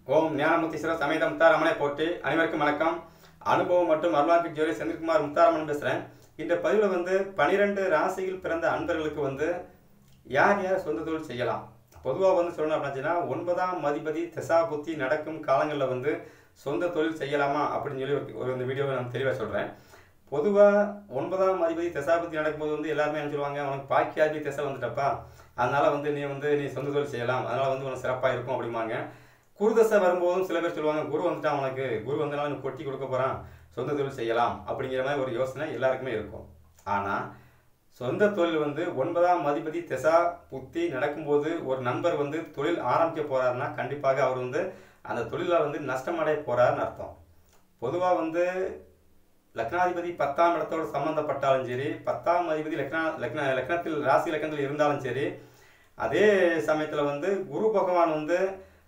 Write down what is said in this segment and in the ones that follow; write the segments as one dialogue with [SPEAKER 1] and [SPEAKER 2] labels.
[SPEAKER 1] ஓம் ஞானமுத்தீஸ்வரர் சமேத முத்தாரமனை போற்றி அனைவருக்கும் வணக்கம் அனுபவம் மற்றும் அருளாக்கு ஜோதி செந்தில்குமார் முத்தாரமன் பேசுகிறேன் இந்த பதிவில் வந்து பனிரெண்டு ராசியில் பிறந்த அன்பர்களுக்கு வந்து யார் யார் சொந்த தொழில் செய்யலாம் பொதுவாக வந்து சொல்லணும் அப்படின்னா ஒன்பதாம் மதிபதி திசா புத்தி நடக்கும் காலங்களில் வந்து சொந்த தொழில் செய்யலாமா அப்படின்னு சொல்லி ஒரு- ஒரு இந்த வீடியோவை நான் தெளிவாக சொல்கிறேன் பொதுவாக ஒன்பதாம் அதிபதி திசாபதி நடக்கும்போது வந்து எல்லாருமே என்ன சொல்லுவாங்க உனக்கு பாக்கியாதி திசை வந்துட்டப்பா அதனால வந்து நீ வந்து நீ சொந்த தொழில் செய்யலாம் அதனால வந்து உனக்கு சிறப்பாக இருக்கும் அப்படிம்பாங்க குரு தசை வரும்போதும் சில பேர் சொல்லுவாங்க குரு வந்துட்டான் உனக்கு குரு வந்தனால நீ கொட்டி கொடுக்க போறான் சொந்த தொழில் செய்யலாம் அப்படிங்கிற மாதிரி ஒரு யோசனை எல்லாருக்குமே இருக்கும் ஆனால் சொந்த தொழில் வந்து ஒன்பதாம் அதிபதி திசா புத்தி நடக்கும்போது ஒரு நண்பர் வந்து தொழில் ஆரம்பிக்க போறாருன்னா கண்டிப்பாக அவர் வந்து அந்த தொழிலில் வந்து நஷ்டமடைய போறாருன்னு அர்த்தம் பொதுவாக வந்து லக்னாதிபதி பத்தாம் இடத்தோடு சம்பந்தப்பட்டாலும் சரி பத்தாம் அதிபதி லக்னா லக்ன லக்னத்தில் ராசி லக்னத்தில் இருந்தாலும் சரி அதே சமயத்தில் வந்து குரு பகவான் வந்து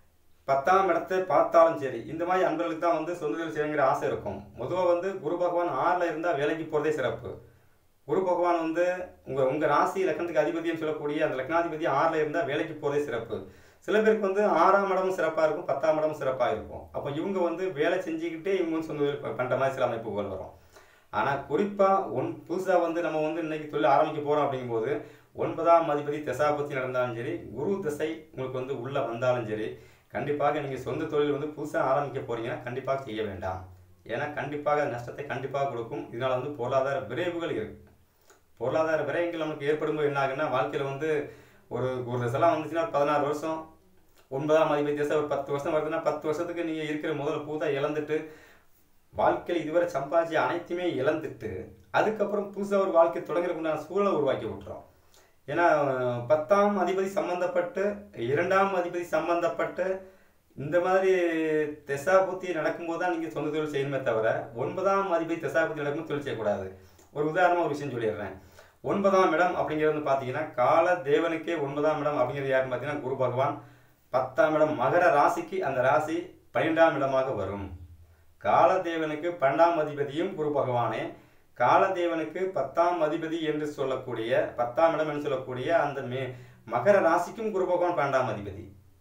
[SPEAKER 1] பத்தாம் இடத்தை பார்த்தாலும் சரி இந்த மாதிரி அன்பர்களுக்கு தான் வந்து சொந்த தொழில் செய்யணுங்கிற ஆசை இருக்கும் பொதுவாக வந்து குரு பகவான் ஆறில் இருந்தால் வேலைக்கு போகிறதே சிறப்பு குரு பகவான் வந்து உங்கள் உங்கள் ராசி லக்னத்துக்கு அதிபதின்னு சொல்லக்கூடிய அந்த லக்னாதிபதி ஆறில் இருந்தால் வேலைக்கு போகிறதே சிறப்பு சில பேருக்கு வந்து ஆறாம் இடமும் சிறப்பாக இருக்கும் பத்தாம் இடமும் சிறப்பாக இருக்கும் அப்போ இவங்க வந்து வேலை செஞ்சுக்கிட்டே இவங்க வந்து சொந்த தொழில் பண்ணுற மாதிரி சில அமைப்புகள் வரும் ஆனால் குறிப்பாக ஒன் புதுசாக வந்து நம்ம வந்து இன்னைக்கு தொழில் ஆரம்பிக்க போகிறோம் அப்படிங்கும்போது ஒன்பதாம் அதிபதி திசாபத்தி நடந்தாலும் சரி குரு திசை உங்களுக்கு வந்து உள்ளே வந்தாலும் சரி கண்டிப்பாக நீங்கள் சொந்த தொழில் வந்து புதுசாக ஆரம்பிக்க போறீங்கன்னா கண்டிப்பாக செய்ய வேண்டாம் ஏன்னா கண்டிப்பாக அது நஷ்டத்தை கண்டிப்பாக கொடுக்கும் இதனால் வந்து பொருளாதார விரைவுகள் இருக்கு பொருளாதார விரயங்கள் நமக்கு ஏற்படும்போது என்ன ஆகுன்னா வாழ்க்கையில் வந்து ஒரு ஒரு திசைலாம் வந்துச்சுன்னா பதினாறு வருஷம் ஒன்பதாம் அதிபதி திசை ஒரு பத்து வருஷம் வருதுன்னா பத்து வருஷத்துக்கு நீங்கள் இருக்கிற முதல்ல பூதா இழந்துட்டு வாழ்க்கையில் இதுவரை சம்பாதிச்ச அனைத்துமே இழந்துட்டு அதுக்கப்புறம் புதுசாக ஒரு வாழ்க்கை தொடங்குறதுக்கு உண்டான சூழலை உருவாக்கி விட்டுறோம் ஏன்னா அஹ், பத்தாம் அதிபதி சம்பந்தப்பட்டு இரண்டாம் அதிபதி சம்பந்தப்பட்டு இந்த மாதிரி திசாபுத்தி நடக்கும்போது தான் நீங்கள் சொந்த தொழில் செய்யணுமே தவிர ஒன்பதாம் அதிபதி திசாபுத்தி நடக்கும்போது தொழில் செய்யக்கூடாது ஒரு உதாரணமாக ஒரு விஷயம் சொல்லிடுறேன் ஒன்பதாம் இடம் அப்படிங்கிறது வந்து பார்த்தீங்கன்னா கால தேவனுக்கே ஒன்பதாம் இடம் அப்படிங்கிறது யாருன்னு பார்த்தீங்கன்னா குரு பகவான் பத்தாம் இடம் மகர ராசிக்கு அந்த ராசி பன்னிரெண்டாம் இடமாக வரும் காலதேவனுக்கு பன்னெண்டாம் அதிபதியும் குரு பகவானே காலதேவனுக்கு பத்தாம் அதிபதி என்று சொல்லக்கூடிய பத்தாம் இடம் என்று சொல்லக்கூடிய அந்த மே மகர ராசிக்கும் குரு பகவான் பன்னெண்டாம் அதிபதி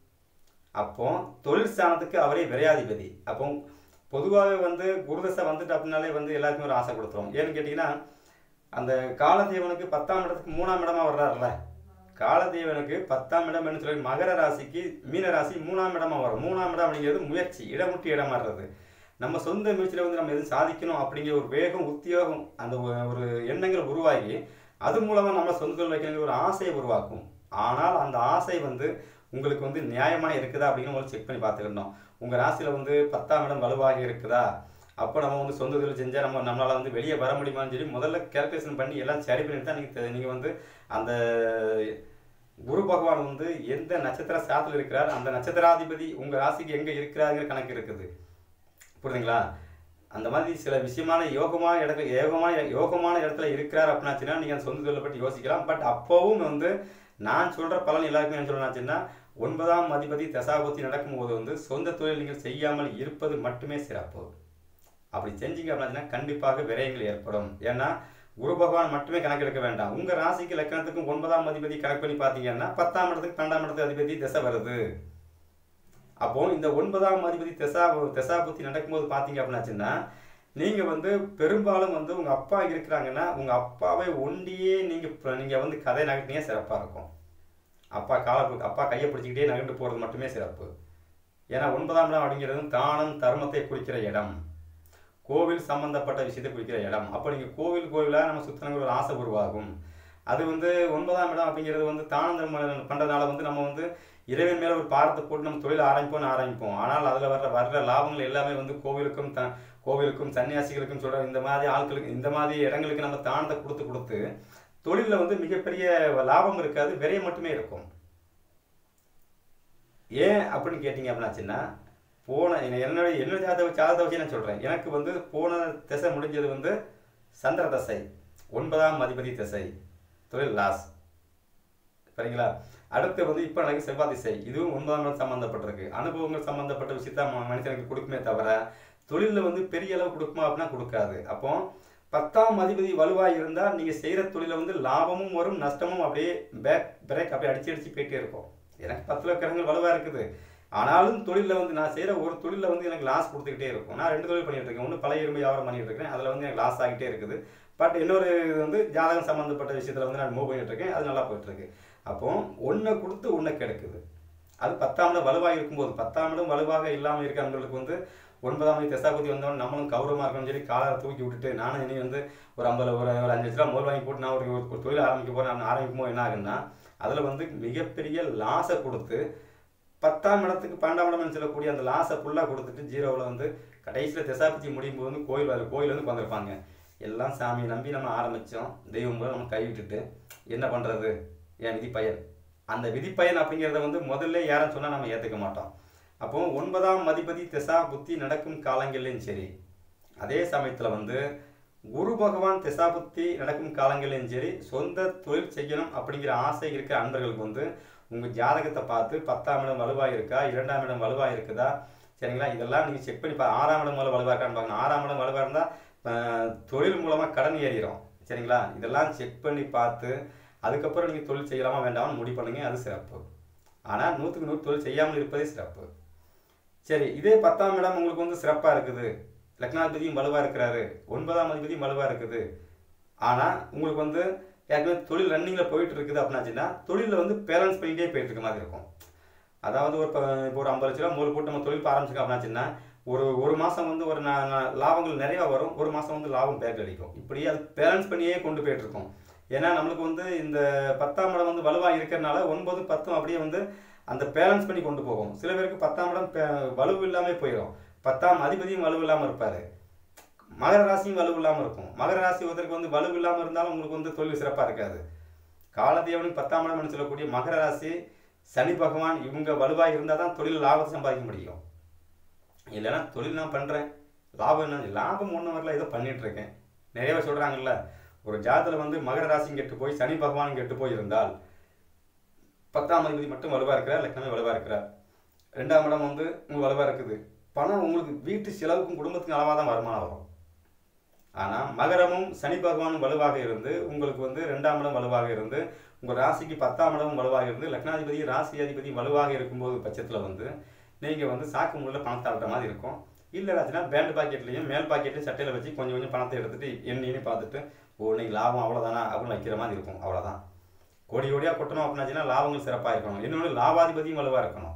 [SPEAKER 1] அப்போ தொழில் ஸ்தானத்துக்கு அவரே விரையாதிபதி அப்போ பொதுவாகவே வந்து குருதசை வந்துட்டு அப்படின்னாலே வந்து எல்லாருக்குமே ஒரு ஆசை கொடுத்துரும் ஏன்னு கேட்டிங்கன்னா அந்த காலதேவனுக்கு பத்தாம் இடத்துக்கு மூணாம் இடமா வர்றாருல காலதேவனுக்கு பத்தாம் இடம் என்று சொல்லி மகர ராசிக்கு மீன ராசி மூணாம் இடமா வரும் மூணாம் இடம் அப்படிங்கிறது முயற்சி இடமுட்டி இடம் வர்றது நம்ம சொந்த முயற்சியில் வந்து நம்ம எதுவும் சாதிக்கணும் அப்படிங்கிற ஒரு வேகம் உத்தியோகம் அந்த ஒரு ஒரு எண்ணங்கள் உருவாகி அது மூலமாக நம்ம சொந்த தொழில் வைக்கணுங்கிற ஒரு ஆசையை உருவாக்கும் ஆனால் அந்த ஆசை வந்து உங்களுக்கு வந்து நியாயமாக இருக்குதா அப்படின்னு உங்களுக்கு செக் பண்ணி பார்த்துக்கணும் உங்கள் ராசியில் வந்து பத்தாம் இடம் வலுவாகி இருக்குதா அப்போ நம்ம வந்து சொந்த தொழில் செஞ்சால் நம்ம நம்மளால் வந்து வெளியே வர முடியுமான்னு சொல்லி முதல்ல கேல்குலேஷன் பண்ணி எல்லாம் சரி பண்ணிட்டு தான் நீங்கள் நீங்கள் வந்து அந்த குரு பகவான் வந்து எந்த நட்சத்திர சாத்தில் இருக்கிறார் அந்த நட்சத்திராதிபதி உங்கள் ராசிக்கு எங்கே இருக்கிறாருங்கிற கணக்கு இருக்குது புரியுதுங்களா அந்த மாதிரி சில விஷயமான யோகமான இடத்துல யோகமான யோகமான இடத்துல இருக்கிறார் அப்படின்னாச்சுன்னா நீங்கள் அந்த சொந்த தொழிலை பற்றி யோசிக்கலாம் பட் அப்போவும் வந்து நான் சொல்கிற பலன் எல்லாருக்குமே என்ன சொல்லணும்னாச்சுன்னா ஒன்பதாம் அதிபதி தசாபதி நடக்கும்போது வந்து சொந்த தொழில் நீங்கள் செய்யாமல் இருப்பது மட்டுமே சிறப்பு அப்படி செஞ்சீங்க அப்படின்னா கண்டிப்பாக விரயங்கள் ஏற்படும் ஏன்னா குரு பகவான் மட்டுமே கணக்கெடுக்க வேண்டாம் உங்க ராசிக்கு லக்கணத்துக்கும் ஒன்பதாம் அதிபதி கணக்கு பண்ணி பார்த்தீங்கன்னா பத்தாம் இடத்துக்கு பன்னெண்டாம் இடத்து அதிபதி திசை வருது அப்போ இந்த ஒன்பதாம் அதிபதி திசா திசாபுத்தி நடக்கும்போது பார்த்தீங்க அப்படின்னாச்சுன்னா நீங்க வந்து பெரும்பாலும் வந்து உங்க அப்பா இருக்கிறாங்கன்னா உங்க அப்பாவை ஒண்டியே நீங்க ப- நீங்க வந்து கதை நகட்டினே சிறப்பா இருக்கும் அப்பா காலை பி- அப்பா கையை பிடிச்சிக்கிட்டே நகண்டு போறது மட்டுமே சிறப்பு ஏன்னா ஒன்பதாம் இடம் அப்படிங்கிறது தானம் தர்மத்தை குறிக்கிற இடம் கோவில் சம்பந்தப்பட்ட விஷயத்தை குறிக்கிற இடம் அப்போ நீங்கள் கோவில் கோவிலாக நம்ம சுத்தணுங்கிற ஒரு ஆசை உருவாகும் அது வந்து ஒன்பதாம் இடம் அப்படிங்கிறது வந்து தானம் தர்மம் பண்ணுறதுனால வந்து நம்ம வந்து இறைவன் மேலே ஒரு பாரத்தை போட்டு நம்ம தொழில் ஆரம்பிப்போம்னு ஆரம்பிப்போம் ஆனால் அதில் வர்ற வர்ற லாபங்கள் எல்லாமே வந்து கோவிலுக்கும் த கோவிலுக்கும் சன்னியாசிகளுக்கும் சொல்கிற இந்த மாதிரி ஆட்களுக்கு இந்த மாதிரி இடங்களுக்கு நம்ம தானத்தை கொடுத்து கொடுத்து தொழிலில் வந்து மிகப்பெரிய லாபம் இருக்காது விரையம் மட்டுமே இருக்கும் ஏன் அப்படின்னு கேட்டிங்க அப்படின்னாச்சுன்னா போன என்ன- என்னோட என்னோட ஜாதக ஜாதக வச்சு நான் சொல்கிறேன் எனக்கு வந்து போன திசை முடிஞ்சது வந்து சந்திர தசை ஒன்பதாம் அதிபதி திசை தொழில் லாஸ் சரிங்களா அடுத்து வந்து இப்போ எனக்கு செவ்வாய் திசை இதுவும் ஒன்பதாம் இடம் சம்மந்தப்பட்டிருக்கு அனுபவங்கள் சம்மந்தப்பட்ட விஷயத்த ம- மனுஷனுக்கு கொடுக்குமே தவிர தொழிலில் வந்து பெரிய அளவு கொடுக்குமா அப்படின்னா கொடுக்காது அப்போ பத்தாம் அதிபதி வலுவாக இருந்தால் நீங்கள் செய்கிற தொழில வந்து லாபமும் வரும் நஷ்டமும் அப்படியே பேக் பிரேக் அப்படியே அடிச்சு அடிச்சு போயிட்டே இருக்கும் எனக்கு பத்துல கிரகங்கள் வலுவாக இருக்குது ஆனாலும் தொழிலில் வந்து நான் செய்கிற ஒரு தொழிலில் வந்து எனக்கு லாஸ் கொடுத்துக்கிட்டே இருக்கும் நான் ரெண்டு தொழில் பண்ணிட்டு இருக்கேன் ஒன்று பழைய இரும்பு வியாபாரம் பண்ணிட்டு இருக்கேன் அதில் வந்து எனக்கு லாஸ் ஆகிட்டே இருக்குது பட் இன்னொரு இது வந்து ஜாதகம் சம்மந்தப்பட்ட விஷயத்தில் வந்து நான் மூவ் பண்ணிட்டு இருக்கேன் அது நல்லா போயிட்டு இருக்கு அப்போ ஒன்றை கொடுத்து ஒன்றை கிடைக்குது அது பத்தாம் இடம் வலுவாக இருக்கும்போது பத்தாம் இடம் வலுவாக இல்லாமல் இருக்கிறவங்களுக்கு வந்து ஒன்பதாம் மணி தசாபதி வந்தவன் நம்மளும் கௌரவமாக இருக்கணும்னு சொல்லி காலரை தூக்கி விட்டுட்டு நானும் இனி வந்து ஒரு ஐம்பது ஒரு ஒரு அஞ்சு லட்ச ரூபா முதல் வாங்கி போட்டு நான் ஒரு ஒரு தொழில் ஆரம்பிக்க போகிறேன் நான் ஆரம்பிக்கும் போது என்ன ஆகுன்னா அதில் வந்து மிகப்பெரிய லாஸை கொடுத்து பத்தாம் இடத்துக்கு பன்னெண்டாம் இடம்னு சொல்லக்கூடிய அந்த லாஸை ஃபுல்லாக கொடுத்துட்டு ஜீரோவில் வந்து கடைசியில் திசாபதி முடியும் போது வந்து கோயில் வர கோயில் வந்து வந்திருப்பாங்க எல்லாம் சாமியை நம்பி நம்ம ஆரம்பித்தோம் தெய்வம் கூட நம்ம கைவிட்டுட்டு என்ன பண்ணுறது என் விதி பயன் அந்த விதி பயன் அப்படிங்கிறத வந்து முதல்ல யாரும் சொன்னால் நம்ம ஏற்றுக்க மாட்டோம் அப்போ ஒன்பதாம் மதிபதி திசா புத்தி நடக்கும் காலங்கள்லையும் சரி அதே சமயத்தில் வந்து குரு பகவான் திசா புத்தி நடக்கும் காலங்கள்லையும் சரி சொந்த தொழில் செய்யணும் அப்படிங்கிற ஆசை இருக்கிற அன்பர்களுக்கு வந்து உங்கள் ஜாதகத்தை பார்த்து பத்தாம் இடம் வலுவாக இருக்கா இரண்டாம் இடம் வலுவாக இருக்குதா சரிங்களா இதெல்லாம் நீங்கள் செக் பண்ணி பா ஆறாம் இடம் மூலம் வலுவாக இருக்கான்னு பார்க்கணும் ஆறாம் இடம் வலுவாக இருந்தால் தொழில் மூலமாக கடன் ஏறிடும் சரிங்களா இதெல்லாம் செக் பண்ணி பார்த்து அதுக்கப்புறம் நீங்கள் தொழில் செய்யலாமா வேண்டாமான்னு முடிவு பண்ணுங்க அது சிறப்பு ஆனால் நூற்றுக்கு நூறு தொழில் செய்யாமல் இருப்பதே சிறப்பு சரி இதே பத்தாம் இடம் உங்களுக்கு வந்து சிறப்பாக இருக்குது லக்னாதிபதியும் வலுவாக இருக்கிறாரு ஒன்பதாம் அதிபதியும் வலுவாக இருக்குது ஆனால் உங்களுக்கு வந்து ஏற்கனவே தொழில் ரன்னிங்கில் போயிட்டு இருக்குது அப்படின்னாச்சுன்னா தொழிலில் வந்து பேலன்ஸ் பண்ணிட்டே போயிட்டு இருக்க மாதிரி இருக்கும் அதாவது ஒரு இப்போ இப்போ ஒரு ஐம்பது லட்ச ரூபா முதல் போட்டு நம்ம தொழில் ஆரம்பிச்சிருக்கோம் அப்படின்னாச்சுன்னா ஒரு ஒரு மாதம் வந்து ஒரு நா- நா- லாபங்கள் நிறையா வரும் ஒரு மாதம் வந்து லாபம் பேக் அடிக்கும் இப்படியே அது பேலன்ஸ் பண்ணியே கொண்டு போயிட்டு இருக்கோம் ஏன்னா நம்மளுக்கு வந்து இந்த பத்தாம் இடம் வந்து வலுவாக இருக்கிறனால ஒன்பது பத்தும் அப்படியே வந்து அந்த பேலன்ஸ் பண்ணி கொண்டு போகும் சில பேருக்கு பத்தாம் இடம் பே- வலுவு இல்லாமல் போயிடும் பத்தாம் அதிபதியும் வலுவு இல்லாமல் இருப்பார் மகர ராசியும் வலுவு இல்லாமல் இருக்கும் மகர ராசி ஒருத்தருக்கு வந்து வலுவு இல்லாமல் இருந்தாலும் உங்களுக்கு வந்து தொழில் சிறப்பாக இருக்காது காலதேவனுக்கு பத்தாம் இடம்னு சொல்லக்கூடிய மகர ராசி சனி பகவான் இவங்க வலுவாக இருந்தால் தான் தொழில் லாபத்தை சம்பாதிக்க முடியும் இல்லைன்னா தொழில் நான் பண்ணுறேன் லாபம் என்ன லாபம் ஒன்றும் வரல ஏதோ பண்ணிட்டு இருக்கேன் நிறைய பேர் சொல்கிறாங்கல்ல ஒரு ஜாதத்தில் வந்து மகர ராசியும் கெட்டு போய் சனி பகவான் கெட்டு போய் இருந்தால் பத்தாம் அதிபதி மட்டும் வலுவாக இருக்கிறார் லக்னமே வலுவாக இருக்கிறார் ரெண்டாம் இடம் வந்து உங்களுக்கு வலுவாக இருக்குது பணம் உங்களுக்கு வீட்டு செலவுக்கும் குடும்பத்துக்கும் அளவாக தான் வருமானம் வரும் ஆனால் மகரமும் சனி பகவானும் வலுவாக இருந்து உங்களுக்கு வந்து ரெண்டாம் இடம் வலுவாக இருந்து உங்கள் ராசிக்கு பத்தாம் இடமும் வலுவாக இருந்து லக்னாதிபதி ராசி அதிபதி வலுவாக இருக்கும்போது பட்சத்தில் வந்து நீங்கள் வந்து சாக்கு முறையில் பணத்தை ஆடுற மாதிரி இருக்கும் இல்லைனாச்சுன்னா பேண்ட் பாக்கெட்லையும் மேல் பாக்கெட்லையும் சட்டையில் வச்சு கொஞ்சம் கொஞ்சம் பணத்தை எடுத்துட்டு எண்ணின்னு பார்த்துட்டு ஓ இன்னைக்கு லாபம் அவ்வளோதானா அப்படின்னு வைக்கிற மாதிரி இருக்கும் அவ்வளோதான் கோடி கோடியாக கொட்டணும் அப்படின்னாச்சுன்னா லாபங்கள் சிறப்பாக இருக்கணும் இன்னொன்று லாபாதிபதியும் வலுவாக இருக்கணும்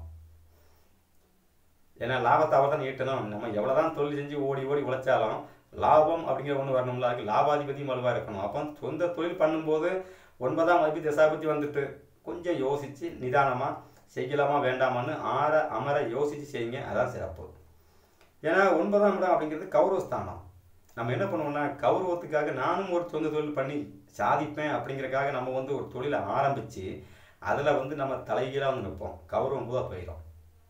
[SPEAKER 1] ஏன்னா லாபத்தை அவர் தான் ஈட்டணும் நம்ம எவ்வளோதான் தொழில் செஞ்சு ஓடி ஓடி உழைச்சாலும் லாபம் அப்படிங்கிற ஒன்று வரணும்ல அதுக்கு லாபாதிபதியும் வலுவாக இருக்கணும் அப்போ சொந்த தொழில் பண்ணும்போது ஒன்பதாம் அதிபதி தசாபதி வந்துட்டு கொஞ்சம் யோசித்து நிதானமாக செய்யலாமா வேண்டாமான்னு ஆற அமர யோசித்து செய்யுங்க அதான் சிறப்பு ஏன்னா ஒன்பதாம் இடம் அப்படிங்கிறது கௌரவஸ்தானம் நம்ம என்ன பண்ணுவோம்னா கௌரவத்துக்காக நானும் ஒரு சொந்த தொழில் பண்ணி சாதிப்பேன் அப்படிங்கறக்காக நம்ம வந்து ஒரு தொழிலை ஆரம்பித்து அதில் வந்து நம்ம தலைகீழாக வந்து நிற்போம் கௌரவம் பூரா போயிடும்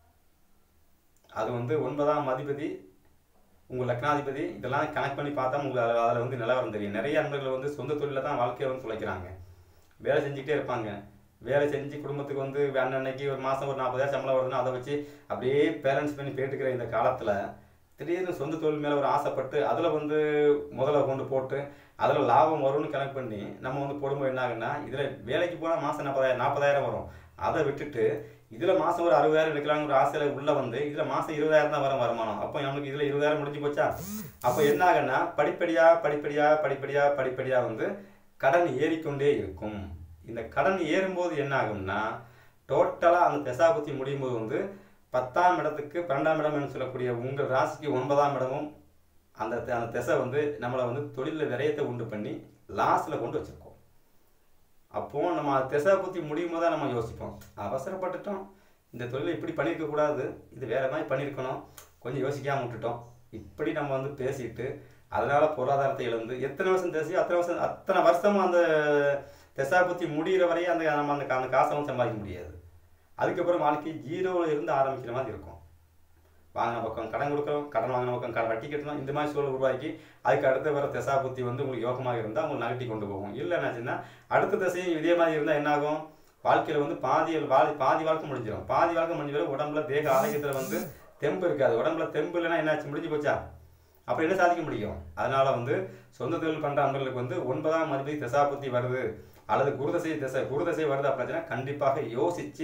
[SPEAKER 1] அது வந்து ஒன்பதாம் அதிபதி உங்கள் லக்னாதிபதி இதெல்லாம் கனெக்ட் பண்ணி பார்த்தா உங்களுக்கு அதில் அதில் வந்து நிலவரம் தெரியும் நிறைய நண்பர்கள் வந்து சொந்த தொழிலில் தான் வாழ்க்கையை வந்து துளைக்கிறாங்க வேலை செஞ்சுக்கிட்டே இருப்பாங்க வேலை செஞ்சு குடும்பத்துக்கு வந்து அன்னன்னைக்கு ஒரு மாதம் ஒரு நாற்பதாயிரம் சம்பளம் வருதுன்னா அதை வச்சு அப்படியே பேலன்ஸ் பண்ணி போயிட்டுருக்கிற இந்த காலத்தில் திடீர்னு சொந்த தொழில் மேலே ஒரு ஆசைப்பட்டு அதில் வந்து முதல்ல கொண்டு போட்டு அதில் லாபம் வரும்னு கணக்கு பண்ணி நம்ம வந்து போடும்போது என்ன ஆகுன்னா இதில் வேலைக்கு போனால் மாதம் நாற்பதாயிரம் நாற்பதாயிரம் வரும் அதை விட்டுட்டு இதில் மாதம் ஒரு அறுபதாயிரம் எடுக்கலாங்கிற ஒரு ஆசையில் உள்ளே வந்து இதில் மாதம் இருபதாயிரம் தான் வரும் வருமானம் அப்போ நம்மளுக்கு இதில் இருபதாயிரம் முடிஞ்சு போச்சா அப்போ என்ன ஆகுன்னா படிப்படியாக படிப்படியாக படிப்படியாக படிப்படியாக வந்து கடன் ஏறிக்கொண்டே இருக்கும் இந்த கடன் ஏறும்போது என்ன ஆகும்னா டோட்டலாக அந்த தசாபுத்தி முடியும் போது வந்து பத்தாம் இடத்துக்கு பன்னெண்டாம் இடம் சொல்லக்கூடிய உங்கள் ராசிக்கு ஒன்பதாம் இடமும் அந்த த- அந்த திசை வந்து நம்மளை வந்து தொழிலில் விரயத்தை உண்டு பண்ணி லாஸில் கொண்டு வச்சிருக்கோம் அப்போ நம்ம திசை புத்தி முடியும் போது தான் நம்ம யோசிப்போம் அவசரப்பட்டுட்டோம் இந்த தொழிலை இப்படி பண்ணியிருக்க கூடாது இது வேற மாதிரி பண்ணியிருக்கணும் கொஞ்சம் யோசிக்காம விட்டுட்டோம் இப்படி நம்ம வந்து பேசிட்டு அதனால பொருளாதாரத்தை இழந்து எத்தனை வருஷம் பேசி அத்தனை வருஷம் அத்தனை வருஷமும் அந்த திசா புத்தி முடிகிற வரையும் அந்த நம்ம அந்த அந்த காசை வந்து சம்பாதிக்க முடியாது அதுக்கப்புறம் வாழ்க்கை ஜீரோவில் இருந்து ஆரம்பிக்கிற மாதிரி இருக்கும் வாங்கின பக்கம் கடன் கொடுக்குறோம் கடன் வாங்கின பக்கம் கடன் வட்டி கட்டணும் இந்த மாதிரி சூழல் உருவாக்கி அதுக்கு அடுத்த வர திசா புத்தி வந்து உங்களுக்கு யோகமாக இருந்தால் உங்களுக்கு நகட்டி கொண்டு போகும் இல்லை என்னாச்சுன்னா அடுத்த திசையும் இதே மாதிரி இருந்தால் என்ன ஆகும் வாழ்க்கையில் வந்து பாதி வாழ் பாதி வாழ்க்கை முடிஞ்சிடும் பாதி வாழ்க்கை முடிஞ்ச பிறகு உடம்புல தேக ஆரோக்கியத்தில் வந்து தெம்பு இருக்காது உடம்புல தெம்பு இல்லைன்னா என்னாச்சு முடிஞ்சு போச்சா அப்போ என்ன சாதிக்க முடியும் அதனால வந்து சொந்த தொழில் பண்ணுற அன்பர்களுக்கு வந்து ஒன்பதாம் அதிபதி திசா புத்தி வருது அல்லது குருதசை திசை குருதசை வருது அப்படின்னா கண்டிப்பாக யோசிச்சு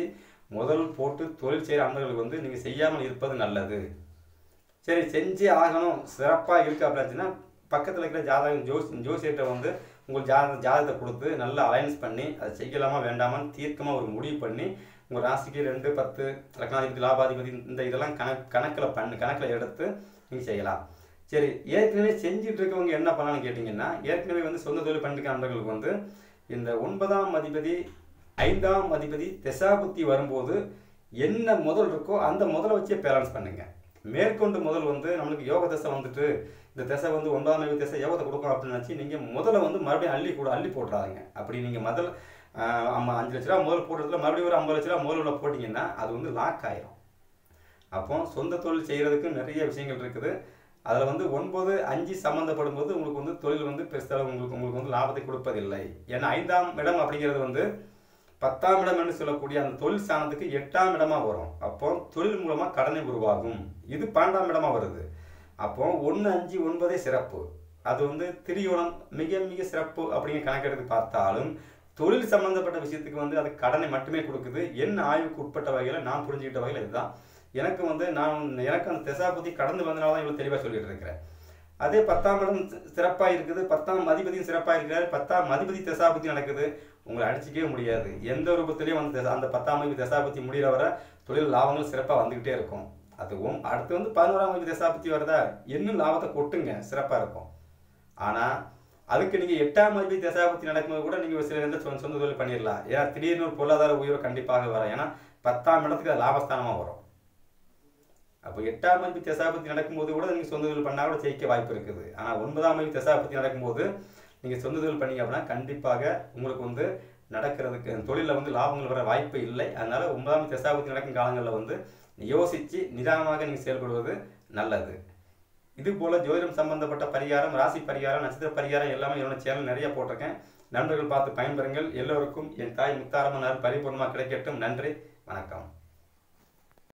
[SPEAKER 1] முதல் போட்டு தொழில் செய்கிற அன்பர்களுக்கு வந்து நீங்கள் செய்யாமல் இருப்பது நல்லது சரி செஞ்சே ஆகணும் சிறப்பாக இருக்கு அப்படின்னா பக்கத்தில் இருக்கிற ஜாதகம் ஜோஸ் ஜோசியர்கிட்ட வந்து உங்கள் ஜாத ஜாதகத்தை கொடுத்து நல்லா அலைன்ஸ் பண்ணி அதை செய்யலாமா வேண்டாமான்னு தீர்க்கமாக ஒரு முடிவு பண்ணி உங்கள் ராசிக்கு ரெண்டு பத்து லக்னாதிபதி லாபாதிபதி இந்த இதெல்லாம் கணக்கு கணக்கில் பண்ணு கணக்கில் எடுத்து நீங்கள் செய்யலாம் சரி ஏற்கனவே செஞ்சுட்டு இருக்கவங்க என்ன பண்ணலாம்னு கேட்டிங்கன்னா ஏற்கனவே வந்து சொந்த தொழில் பண்ணிருக்க நண்பர்களுக்கு வந்து இந்த ஒன்பதாம் அதிபதி ஐந்தாம் அதிபதி திசாபுத்தி வரும்போது என்ன முதல் இருக்கோ அந்த முதலை வச்சே பேலன்ஸ் பண்ணுங்க மேற்கொண்டு முதல் வந்து நம்மளுக்கு யோக தசை வந்துட்டு இந்த திசை வந்து ஒன்பதாம் அதிபதி திசை யோகத்தை கொடுக்கும் அப்படின்னு நினச்சி நீங்கள் முதல்ல வந்து மறுபடியும் அள்ளி கூட அள்ளி போட்டுறாங்க அப்படி நீங்கள் முதல் ஆஹ், அம்மா அஞ்சு லட்ச ரூபா முதல் போடுறதுல மறுபடியும் ஒரு ஐம்பது லட்ச ரூபா முதல்ல போட்டிங்கன்னா அது வந்து லாக் ஆயிரும் அப்போ சொந்த தொழில் செய்கிறதுக்கு நிறைய விஷயங்கள் இருக்குது அதில் வந்து ஒன்பது அஞ்சு சம்மந்தப்படும் போது உங்களுக்கு வந்து தொழில் வந்து பெருசாக உங்களுக்கு உங்களுக்கு வந்து லாபத்தை கொடுப்பதில்லை ஏன்னா ஐந்தாம் இடம் அப்படிங்கிறது வந்து பத்தாம் இடம் என்று சொல்லக்கூடிய அந்த தொழில் ஸ்தானத்துக்கு எட்டாம் இடமா வரும் அப்போ தொழில் மூலமாக கடனை உருவாகும் இது பன்னெண்டாம் இடமா வருது அப்போ ஒன்று அஞ்சு ஒன்பதே சிறப்பு அது வந்து திரியோணம் மிக மிக சிறப்பு அப்படிங்கிற கணக்கெடுத்து பார்த்தாலும் தொழில் சம்பந்தப்பட்ட விஷயத்துக்கு வந்து அது கடனை மட்டுமே கொடுக்குது என்ன ஆய்வுக்கு உட்பட்ட வகையில் நான் புரிஞ்சுக்கிட்ட வகையில் இதுதான் எனக்கு வந்து நான் எனக்கு அந்த திசாபுத்தி கடந்து வந்தனால தான் இவ்வளோ தெளிவாக சொல்லிட்டு இருக்கிறேன் அதே பத்தாம் இடம் சிறப்பாக இருக்குது பத்தாம் அதிபதியும் சிறப்பாக இருக்கிறார் பத்தாம் அதிபதி தசாபுத்தி நடக்குது உங்களை அடிச்சிக்கவே முடியாது எந்த ரூபத்திலையும் அந்த தசா- அந்த பத்தாம் அதிபதி தசாபுத்தி முடிகிற வரை தொழில் லாபங்கள் சிறப்பாக வந்துக்கிட்டே இருக்கும் அதுவும் அடுத்து வந்து பதினோராம் அதிபதி தசாபுத்தி வருதா இன்னும் லாபத்தை கொட்டுங்க சிறப்பாக இருக்கும் ஆனால் அதுக்கு நீங்கள் எட்டாம் அதிபதி தசாபுத்தி நடக்கும்போது கூட நீங்கள் சில எந்த சொந்த சொந்த தொழில் பண்ணிடலாம் ஏன்னா திடீர்னு ஒரு பொருளாதார உயர்வு கண்டிப்பாக வரும் ஏன்னா பத்தாம் இடத்துக்கு அது லாபஸ்தானமாக வரும் அப்போ எட்டாம் மதிப்பு தசாபத்தி நடக்கும்போது கூட நீங்கள் சொந்த தொழில் பண்ணால் கூட ஜெயிக்க வாய்ப்பு இருக்குது ஆனால் ஒன்பதாம் மதிப்பு தசாபத்தி நடக்கும்போது நீங்கள் சொந்த தொழில் பண்ணீங்க அப்படின்னா கண்டிப்பாக உங்களுக்கு வந்து நடக்கிறதுக்கு தொழிலில் வந்து லாபங்கள் வர வாய்ப்பு இல்லை அதனால ஒன்பதாம் தசாபத்தி நடக்கும் காலங்களில் வந்து யோசித்து நிதானமாக நீங்கள் செயல்படுவது நல்லது இது போல ஜோதிடம் சம்பந்தப்பட்ட பரிகாரம் ராசி பரிகாரம் நட்சத்திர பரிகாரம் எல்லாமே என்னோட சேனல் நிறைய போட்டிருக்கேன் நண்பர்கள் பார்த்து பயன்பெறுங்கள் எல்லோருக்கும் என் தாய் முத்தாரம்மன் அருள் பரிபூர்ணமாக கிடைக்கட்டும் நன்றி வணக்கம்